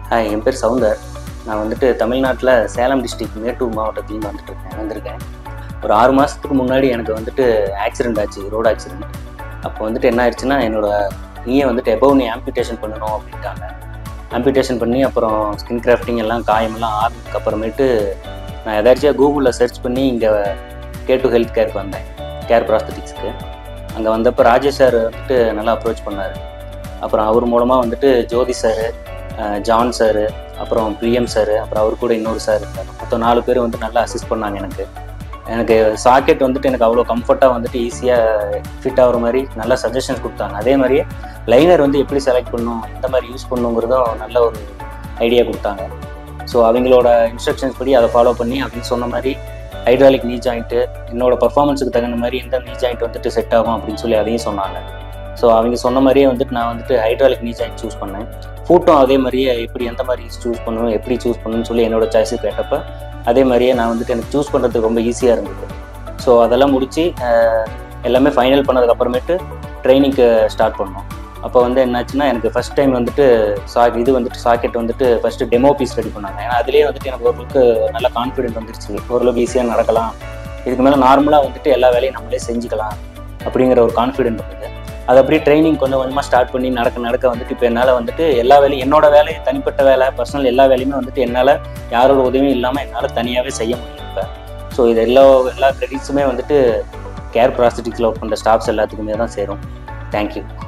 hi என் பேர் சவுந்தர் நான் வந்துட்டு தமிழ்நாட்டில் சேலம் டிஸ்ட்ரிக்ட் மேட்டூர் மாவட்டத்துலேருந்து வந்துட்டு இருக்கேன் வந்திருக்கேன் ஒரு ஆறு மாதத்துக்கு முன்னாடி எனக்கு வந்துட்டு ஆக்சிடென்ட் ஆச்சு ரோடு ஆக்சிடென்ட் அப்போ வந்துட்டு என்ன ஆயிடுச்சுன்னா என்னோட நீயே வந்துட்டு எபோவ் நீ ஆம்பிடேஷன் பண்ணணும் அப்படின்ட்டாங்க ஆம்பிடேஷன் பண்ணி அப்புறம் ஸ்கின் கிராஃப்டிங் எல்லாம் காயமெல்லாம் ஆறுனதுக்கு அப்புறமேட்டு நான் எதாச்சியாக கூகுளில் சர்ச் பண்ணி இங்கே கே டு ஹெல்த் கேருக்கு வந்தேன் கேர் ப்ராஸ்தட்டிக்ஸ்க்கு அங்கே வந்தப்போ ராஜேஷ் சார் வந்துட்டு நல்லா அப்ரோச் பண்ணார் அப்புறம் அவர் மூலமாக வந்துட்டு ஜோதி சார் ஜான் சார் அப்புறம் பிஎம் சார் அப்புறம் அவர் கூட இன்னொரு சார் இருக்கார் மொத்தம் நாலு பேர் வந்து நல்லா அசிஸ்ட் பண்ணாங்க எனக்கு எனக்கு சாக்கெட் வந்துட்டு எனக்கு அவ்வளோ கம்ஃபர்ட்டாக வந்துட்டு ஈஸியாக ஃபிட் ஆகிற மாதிரி நல்ல சஜஷன்ஸ் கொடுத்தாங்க அதே மாதிரியே லைனர் வந்து எப்படி செலக்ட் பண்ணணும் எந்த மாதிரி யூஸ் பண்ணணுங்கிறதும் நல்ல ஒரு ஐடியா கொடுத்தாங்க ஸோ அவங்களோட இன்ஸ்ட்ரக்ஷன்ஸ் படி அதை ஃபாலோ பண்ணி அப்படின்னு சொன்ன மாதிரி ஹைட்ராலிக் நீ ஜாயிண்ட்டு என்னோட பர்ஃபார்மன்ஸுக்கு தகுந்த மாதிரி எந்த நீ ஜாயிண்ட் வந்துட்டு செட் ஆகும் அப்படின்னு சொல்லி அதையும் சொன்னாங்க ஸோ அவங்க சொன்ன மாதிரியே வந்துட்டு நான் வந்துட்டு ஹைட்ராலிக் நீ ஜாயிண்ட் சூஸ் பண்ணேன் ஃபூட்டும் அதே மாதிரியே எப்படி எந்த மாதிரி சூஸ் பண்ணணும் எப்படி சூஸ் பண்ணணும்னு சொல்லி என்னோட சாய்ஸு கேட்டப்போ அதே மாதிரியே நான் வந்துட்டு எனக்கு சூஸ் பண்ணுறதுக்கு ரொம்ப ஈஸியாக இருந்தது ஸோ அதெல்லாம் முடித்து எல்லாமே ஃபைனல் பண்ணதுக்கப்புறமேட்டு ட்ரைனிங்க்கு ஸ்டார்ட் பண்ணோம் அப்போ வந்து என்னாச்சுன்னா எனக்கு ஃபஸ்ட் டைம் வந்துட்டு சா இது வந்துட்டு சாக்கெட் வந்துட்டு ஃபஸ்ட்டு டெமோ பீஸ் ரெடி பண்ணாங்க ஏன்னா அதுலேயே வந்துட்டு எனக்கு ஓரளவுக்கு நல்ல கான்ஃபிடென்ட் வந்துருச்சு ஓரளவுக்கு ஈஸியாக நடக்கலாம் இதுக்கு மேலே நார்மலாக வந்துட்டு எல்லா வேலையும் நம்மளே செஞ்சுக்கலாம் அப்படிங்கிற ஒரு கான்ஃபிடென்ட் வந்தது அது அப்படியே ட்ரைனிங் கொஞ்சம் கொஞ்சமாக ஸ்டார்ட் பண்ணி நடக்க நடக்க வந்துட்டு இப்போ என்னால் வந்துட்டு எல்லா வேலையும் என்னோட வேலை தனிப்பட்ட வேலை பர்சனல் எல்லா வேலையுமே வந்துட்டு என்னால் யாரோட உதவியும் இல்லாமல் என்னால் தனியாகவே செய்ய முடியும் இப்போ ஸோ இது எல்லா எல்லா கிரெடிட்ஸுமே வந்துட்டு கேர் ப்ராஸ்தட்டிக்ஸில் ஒர்க் பண்ணுற ஸ்டாஃப்ஸ் எல்லாத்துக்குமே தான் சேரும் தேங்க்யூ